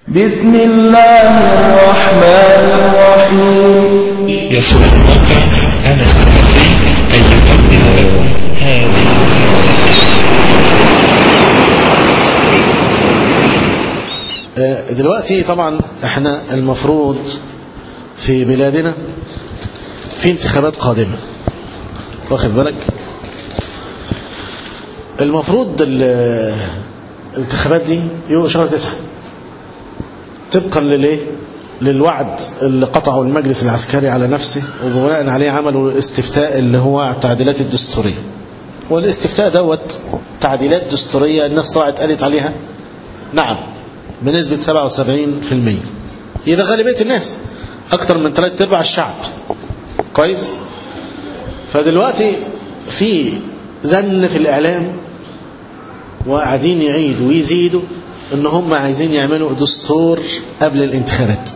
بسم الله الرحمن الرحيم يسر الموقع أنا السلفي أن يقدم لكم هذه آه، دلوقتي طبعا احنا المفروض في بلادنا في انتخابات قادمة واخد بالك المفروض ال- الانتخابات دي يوم شهر تسعة طبقا للايه للوعد اللي قطعه المجلس العسكري على نفسه وبناء عليه عملوا الاستفتاء اللي هو التعديلات الدستورية والاستفتاء دوت تعديلات دستورية الناس طلعت قالت عليها نعم بنسبة 77% يبقى غالبية الناس أكتر من ثلاث أرباع الشعب كويس فدلوقتي في زن في الإعلام وقاعدين يعيدوا ويزيدوا ان هم عايزين يعملوا دستور قبل الانتخابات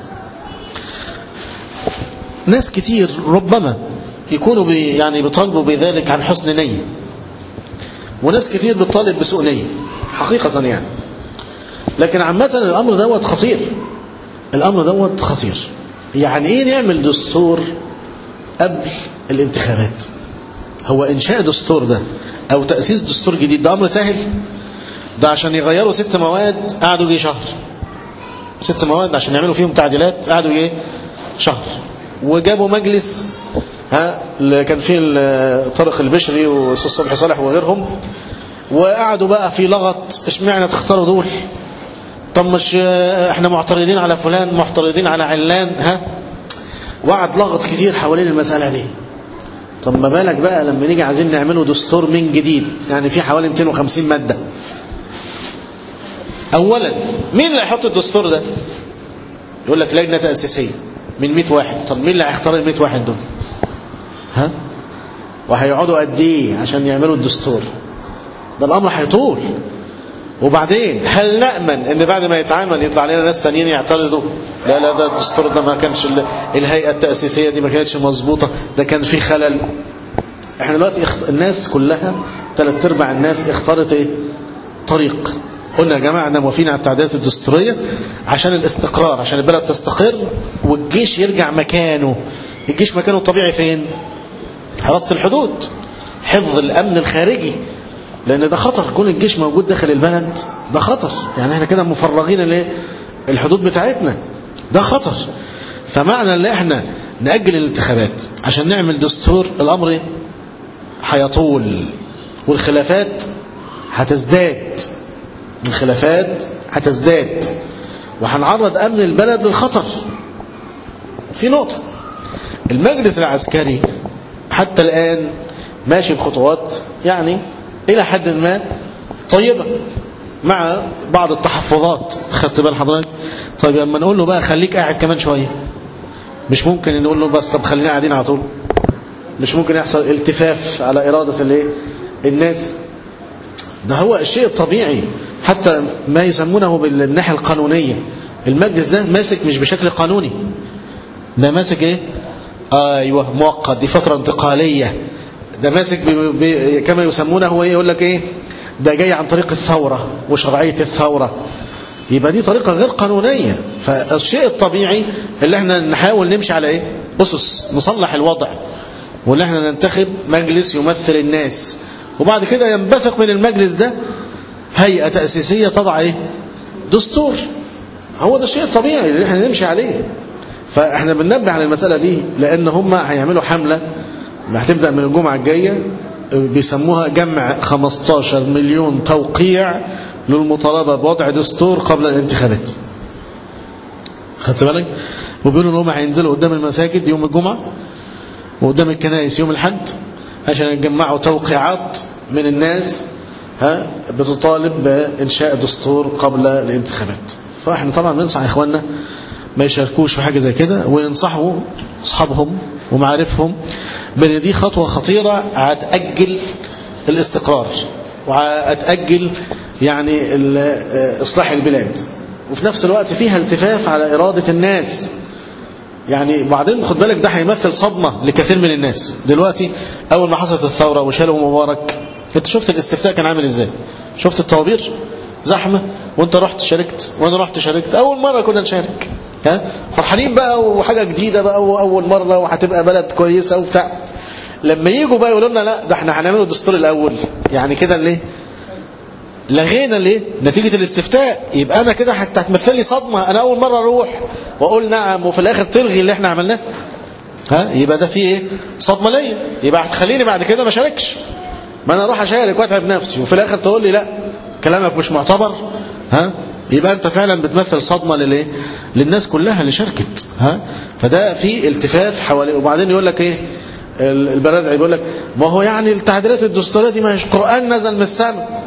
ناس كتير ربما يكونوا بي يعني بيطالبوا بذلك عن حسن نية وناس كتير بتطالب بسوء نية حقيقة يعني لكن عامة الأمر دوت خطير الأمر دوت خطير يعني إيه نعمل دستور قبل الانتخابات هو إنشاء دستور ده أو تأسيس دستور جديد ده أمر سهل ده عشان يغيروا ست مواد قعدوا جه شهر ست مواد عشان يعملوا فيهم تعديلات قعدوا ايه شهر وجابوا مجلس ها اللي كان فيه ال- طارق البشري واستاذ صبحي صالح وغيرهم وقعدوا بقى في لغط اشمعنى تختاروا دول طب مش احنا معترضين على فلان معترضين على علان ها وقعد لغط كتير حوالين المسألة دي طب ما بالك بقى لما نيجي عايزين نعمله دستور من جديد يعني في حوالي 250 مادة اولا مين اللي هيحط الدستور ده يقول لك لجنه تاسيسيه من 100 واحد طب مين اللي هيختار ال 100 واحد دول ها وهيقعدوا قد ايه عشان يعملوا الدستور ده الامر هيطول وبعدين هل نأمن ان بعد ما يتعمل يطلع لنا ناس تانيين يعترضوا لا لا ده الدستور ده ما كانش ال- الهيئة التأسيسية دي ما كانتش مظبوطة ده كان في خلل احنا دلوقتي اخت... الناس كلها ثلاث ارباع الناس اختارت ايه طريق قلنا يا جماعة احنا موافقين على التعديلات الدستورية عشان الاستقرار عشان البلد تستقر والجيش يرجع مكانه الجيش مكانه الطبيعي فين حراسة الحدود حفظ الأمن الخارجي لأن ده خطر كون الجيش موجود داخل البلد ده خطر يعني احنا كده مفرغين ليه الحدود بتاعتنا ده خطر فمعنى ان احنا نأجل الانتخابات عشان نعمل دستور الأمر ايه؟ هيطول والخلافات هتزداد الخلافات هتزداد وهنعرض أمن البلد للخطر في نقطة المجلس العسكري حتى الآن ماشي بخطوات يعني إلى حد ما طيبة مع بعض التحفظات خدت بال حضرتك طيب لما نقول له بقى خليك قاعد كمان شوية مش ممكن نقول له بس طب خلينا قاعدين على طول مش ممكن يحصل التفاف على إرادة الايه الناس ده هو الشيء الطبيعي حتى ما يسمونه بالناحية القانونية المجلس ده ماسك مش بشكل قانوني ده ماسك ايه ايوه مؤقت دي فترة انتقالية ده ماسك ب... ب... كما يسمونه هو ايه يقول لك ايه ده جاي عن طريق الثورة وشرعية الثورة يبقى دي طريقة غير قانونية فالشيء الطبيعي اللي احنا نحاول نمشي على ايه أسس نصلح الوضع واللي احنا ننتخب مجلس يمثل الناس وبعد كده ينبثق من المجلس ده هيئة تأسيسية تضع ايه دستور هو ده الشيء الطبيعي اللي احنا نمشي عليه فاحنا بننبه على المسألة دي لان هم هيعملوا حملة هتبدأ من الجمعة الجاية بيسموها جمع 15 مليون توقيع للمطالبة بوضع دستور قبل الانتخابات خدت بالك وبيقولوا ان هم هينزلوا قدام المساجد يوم الجمعة وقدام الكنائس يوم الحد عشان يجمعوا توقيعات من الناس ها بتطالب بإنشاء دستور قبل الانتخابات فاحنا طبعا بننصح اخواننا ما يشاركوش في حاجة زي كده وينصحوا اصحابهم ومعارفهم بان دي خطوة خطيرة هتأجل الاستقرار وهتأجل يعني اصلاح البلاد وفي نفس الوقت فيها التفاف على إرادة الناس يعني بعدين خد بالك ده هيمثل صدمة لكثير من الناس دلوقتي أول ما حصلت الثورة وشالوا مبارك انت شفت الاستفتاء كان عامل ازاي شفت الطوابير زحمة وانت رحت شاركت وانا رحت شاركت اول مرة كنا نشارك ها فرحانين بقى وحاجة جديدة بقى واول مرة وهتبقى بلد كويسة وبتاع لما يجوا بقى يقولوا لنا لا ده احنا هنعمله الدستور الاول يعني كده ليه لغينا ليه نتيجة الاستفتاء يبقى انا كده حتى هتمثل لي صدمة انا اول مرة اروح واقول نعم وفي الاخر تلغي اللي احنا عملناه ها يبقى ده فيه ايه صدمة ليا يبقى هتخليني بعد كده ما اشاركش ما انا اروح اشارك واتعب نفسي وفي الاخر تقول لي لا كلامك مش معتبر ها يبقى انت فعلا بتمثل صدمة للايه للناس كلها اللي شاركت ها فده في التفاف حواليه وبعدين يقول لك ايه البلد بيقول لك ما هو يعني التعديلات الدستوريه دي ما هيش قران نزل من السماء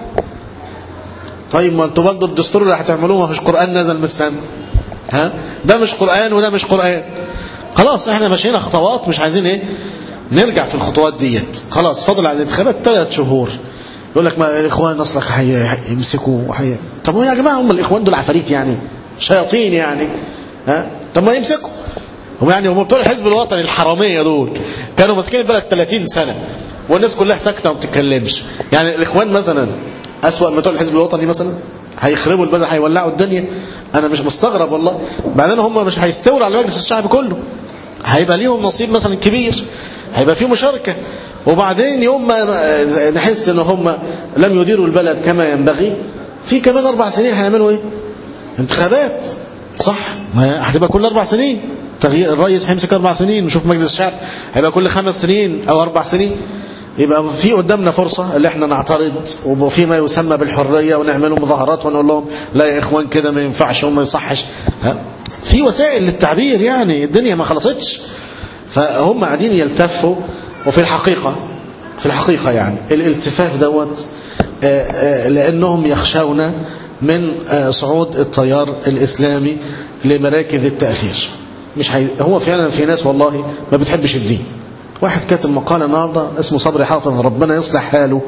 طيب ما انتوا برضه الدستور اللي هتعملوه ما فيش قران نزل من السماء ها ده مش قران وده مش قران خلاص احنا ماشيين خطوات مش عايزين ايه نرجع في الخطوات ديت خلاص فاضل على الانتخابات ثلاث شهور يقول لك ما الاخوان اصلك هيمسكوا حي... طب هو يا جماعه هم الاخوان دول عفاريت يعني شياطين يعني ها طب ما يمسكوا هم يعني هم بتوع الحزب الوطني الحراميه دول كانوا ماسكين البلد 30 سنه والناس كلها ساكته وما بتتكلمش يعني الاخوان مثلا اسوأ من بتوع الحزب الوطني مثلا هيخربوا البلد هيولعوا الدنيا انا مش مستغرب والله بعدين هم مش هيستولوا على مجلس الشعب كله هيبقى ليهم نصيب مثلا كبير هيبقى في مشاركه وبعدين يوم ما نحس ان هم لم يديروا البلد كما ينبغي في كمان اربع سنين هيعملوا ايه انتخابات صح ما هتبقى كل اربع سنين تغيير الرئيس هيمسك اربع سنين نشوف مجلس الشعب هيبقى كل خمس سنين او اربع سنين يبقى في قدامنا فرصة اللي احنا نعترض وفي ما يسمى بالحرية ونعملوا مظاهرات ونقول لهم لا يا اخوان كده ما ينفعش وما يصحش ها؟ في وسائل للتعبير يعني الدنيا ما خلصتش فهم قاعدين يلتفوا وفي الحقيقة في الحقيقة يعني الالتفاف دوت لأنهم يخشون من صعود التيار الإسلامي لمراكز التأثير مش حي... هو فعلا في ناس والله ما بتحبش الدين واحد كاتب مقالة النهاردة اسمه صبري حافظ ربنا يصلح حاله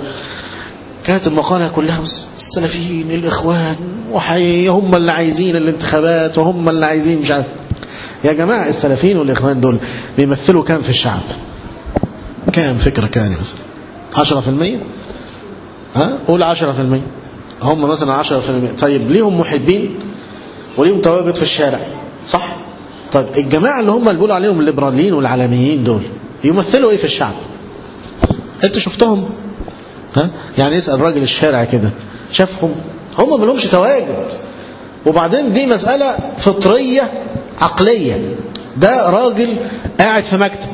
كاتب مقالة كلها السلفيين الإخوان وحي هم اللي عايزين الانتخابات وهم اللي عايزين مش عارف يا جماعة السلفيين والإخوان دول بيمثلوا كام في الشعب كام فكرة كان مثلا عشرة في المية ها قول عشرة في المية هم مثلا عشرة في المية طيب ليهم محبين وليهم تواجد في الشارع صح طيب الجماعة اللي هم اللي بيقولوا عليهم الليبراليين والعالميين دول يمثلوا ايه في الشعب انت شفتهم ها يعني اسأل راجل الشارع كده شافهم هم ما لهمش تواجد وبعدين دي مسألة فطرية عقلية ده راجل قاعد في مكتب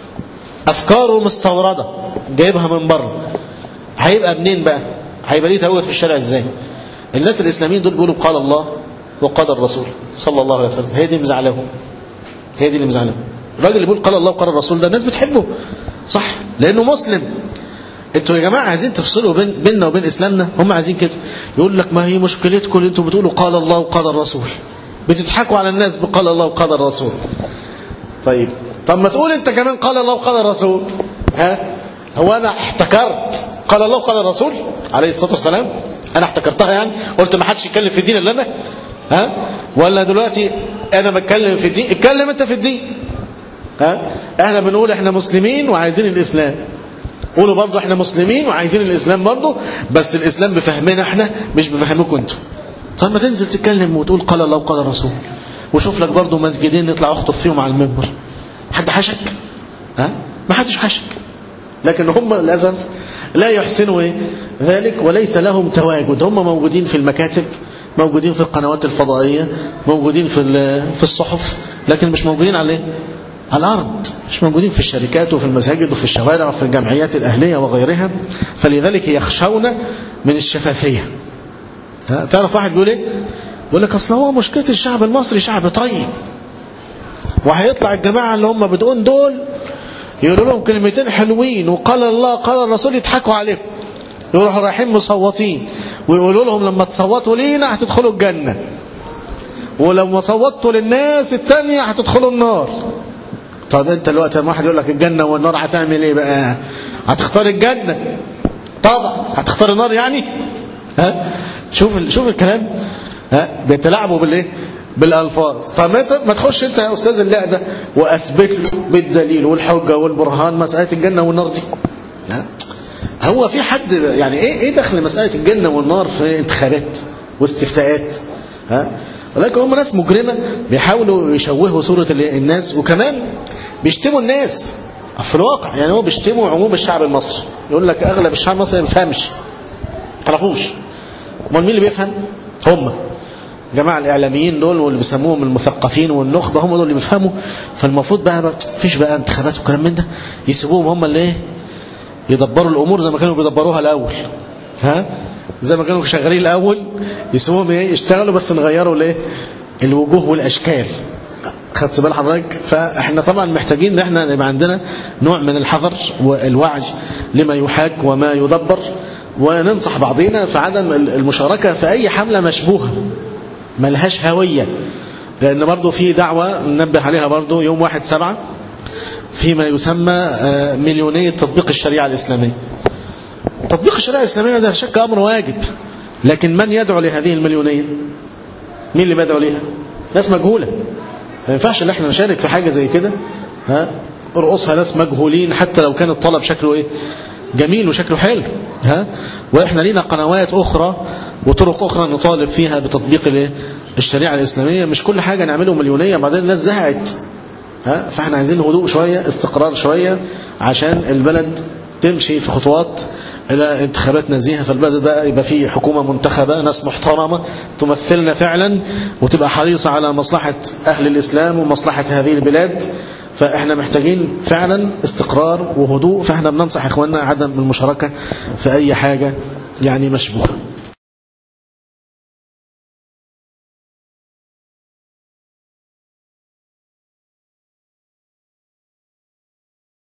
أفكاره مستوردة جايبها من بره هيبقى منين بقى هيبقى ليه تواجد في الشارع ازاي الناس الإسلاميين دول بيقولوا قال الله وقال الرسول صلى الله عليه وسلم هي دي مزعلهم هي دي اللي مزعلهم الراجل اللي بيقول قال الله وقال الرسول ده الناس بتحبه صح لأنه مسلم انتوا يا جماعة عايزين تفصلوا بين بيننا وبين إسلامنا هم عايزين كده يقول لك ما هي مشكلتكم اللي انتوا بتقولوا قال الله وقال الرسول بتضحكوا على الناس بقال الله وقال الرسول طيب طب ما تقول انت كمان قال الله وقال الرسول ها هو انا احتكرت قال الله وقال الرسول عليه الصلاة والسلام انا احتكرتها يعني قلت ما حدش يتكلم في الدين الا انا ها ولا دلوقتي انا بتكلم في الدين اتكلم انت في الدين ها احنا بنقول احنا مسلمين وعايزين الاسلام قولوا برضو احنا مسلمين وعايزين الاسلام برضو بس الاسلام بفهمنا احنا مش بفهمكم انتوا طب ما تنزل تتكلم وتقول قال الله وقال الرسول وشوف لك برضو مسجدين نطلع اخطب فيهم على المنبر حد حشك ها ما حدش حشك لكن هم للاسف لا يحسنوا ايه ذلك وليس لهم تواجد هم موجودين في المكاتب موجودين في القنوات الفضائية موجودين في في الصحف لكن مش موجودين على ايه على الأرض مش موجودين في الشركات وفي المساجد وفي الشوارع وفي الجمعيات الأهلية وغيرها فلذلك يخشون من الشفافية تعرف واحد بيقول ايه بيقول لك اصل هو مشكلة الشعب المصري شعب طيب وهيطلع الجماعة اللي هم بدون دول يقولوا لهم كلمتين حلوين وقال الله قال الرسول يضحكوا عليهم يروحوا رايحين مصوتين ويقولوا لهم لما تصوتوا لينا هتدخلوا الجنة ولما صوتوا للناس التانية هتدخلوا النار طب انت دلوقتي لما واحد يقول لك الجنة والنار هتعمل ايه بقى هتختار الجنة طبعا هتختار النار يعني ها شوف شوف الكلام ها بيتلاعبوا بالايه بالالفاظ طب ما تخش انت يا استاذ اللعبه واثبت له بالدليل والحجه والبرهان مساله الجنه والنار دي ها هو في حد يعني ايه ايه دخل مساله الجنه والنار في انتخابات واستفتاءات ها ولكن هم ناس مجرمة بيحاولوا يشوهوا صورة الناس وكمان بيشتموا الناس في الواقع يعني هو بيشتموا عموم الشعب المصري يقول لك أغلب الشعب المصري ما بيفهمش ما يعرفوش امال مين اللي بيفهم هم جماعة الإعلاميين دول واللي بيسموهم المثقفين والنخبة هم دول اللي بيفهموا فالمفروض بقى ما فيش بقى انتخابات وكلام من ده يسيبوهم هم اللي ايه يدبروا الأمور زي ما كانوا بيدبروها الأول ها زي ما كانوا شغالين الأول يسيبوهم ايه يشتغلوا بس نغيروا الايه الوجوه والأشكال خدت بال حضرتك فاحنا طبعا محتاجين ان احنا يبقى عندنا نوع من الحذر والوعي لما يحاك وما يدبر وننصح بعضنا في عدم المشاركة في أي حملة مشبوهة ملهاش هوية لأن برضو في دعوة ننبه عليها برضو يوم واحد سبعة فيما يسمى مليونية تطبيق الشريعة الإسلامية تطبيق الشريعة الإسلامية ده شك أمر واجب لكن من يدعو لهذه المليونية مين اللي بيدعو ليها ناس مجهولة ما ينفعش ان احنا نشارك في حاجة زي كده ها ارقصها ناس مجهولين حتى لو كان الطلب شكله ايه جميل وشكله حلو ها واحنا لينا قنوات اخرى وطرق اخرى نطالب فيها بتطبيق الشريعه الاسلاميه مش كل حاجه نعمله مليونيه بعدين الناس زهقت ها فاحنا عايزين هدوء شويه استقرار شويه عشان البلد تمشي في خطوات الى انتخابات نزيهه فالبلد بقى يبقى فيه حكومه منتخبه ناس محترمه تمثلنا فعلا وتبقى حريصه على مصلحه اهل الاسلام ومصلحه هذه البلاد فاحنا محتاجين فعلا استقرار وهدوء فاحنا بننصح اخواننا عدم المشاركة في اي حاجة يعني مشبوهة